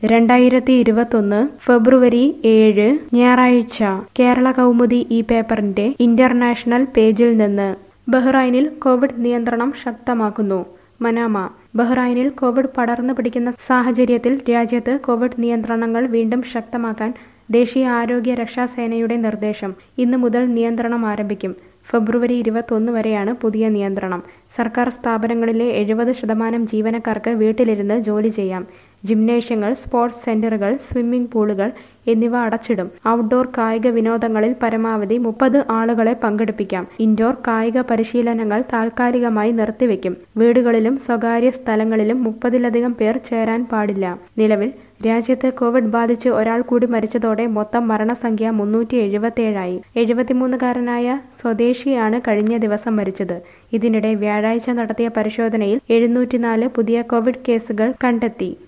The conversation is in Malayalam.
രണ്ടായിരത്തി ഇരുപത്തൊന്ന് ഫെബ്രുവരി ഏഴ് ഞായറാഴ്ച കേരള കൗമുദി ഈ പേപ്പറിന്റെ ഇന്റർനാഷണൽ പേജിൽ നിന്ന് ബഹ്റൈനിൽ കോവിഡ് നിയന്ത്രണം ശക്തമാക്കുന്നു മനാമ ബഹ്റൈനിൽ കോവിഡ് പടർന്നു പിടിക്കുന്ന സാഹചര്യത്തിൽ രാജ്യത്ത് കോവിഡ് നിയന്ത്രണങ്ങൾ വീണ്ടും ശക്തമാക്കാൻ ദേശീയ ആരോഗ്യ രക്ഷാ സേനയുടെ നിർദ്ദേശം ഇന്നു മുതൽ നിയന്ത്രണം ആരംഭിക്കും ഫെബ്രുവരി ഇരുപത്തൊന്ന് വരെയാണ് പുതിയ നിയന്ത്രണം സർക്കാർ സ്ഥാപനങ്ങളിലെ എഴുപത് ശതമാനം ജീവനക്കാർക്ക് വീട്ടിലിരുന്ന് ജോലി ചെയ്യാം ജിംനേഷ്യങ്ങൾ സ്പോർട്സ് സെന്ററുകൾ സ്വിമ്മിംഗ് പൂളുകൾ എന്നിവ അടച്ചിടും ഔട്ട്ഡോർ കായിക വിനോദങ്ങളിൽ പരമാവധി മുപ്പത് ആളുകളെ പങ്കെടുപ്പിക്കാം ഇൻഡോർ കായിക പരിശീലനങ്ങൾ താൽക്കാലികമായി നിർത്തിവെക്കും വീടുകളിലും സ്വകാര്യ സ്ഥലങ്ങളിലും മുപ്പതിലധികം പേർ ചേരാൻ പാടില്ല നിലവിൽ രാജ്യത്ത് കോവിഡ് ബാധിച്ച് ഒരാൾ കൂടി മരിച്ചതോടെ മൊത്തം മരണസംഖ്യ മുന്നൂറ്റി എഴുപത്തിയേഴായി എഴുപത്തിമൂന്നുകാരനായ സ്വദേശിയാണ് കഴിഞ്ഞ ദിവസം മരിച്ചത് ഇതിനിടെ വ്യാഴാഴ്ച നടത്തിയ പരിശോധനയിൽ എഴുന്നൂറ്റിനാല് പുതിയ കോവിഡ് കേസുകൾ കണ്ടെത്തി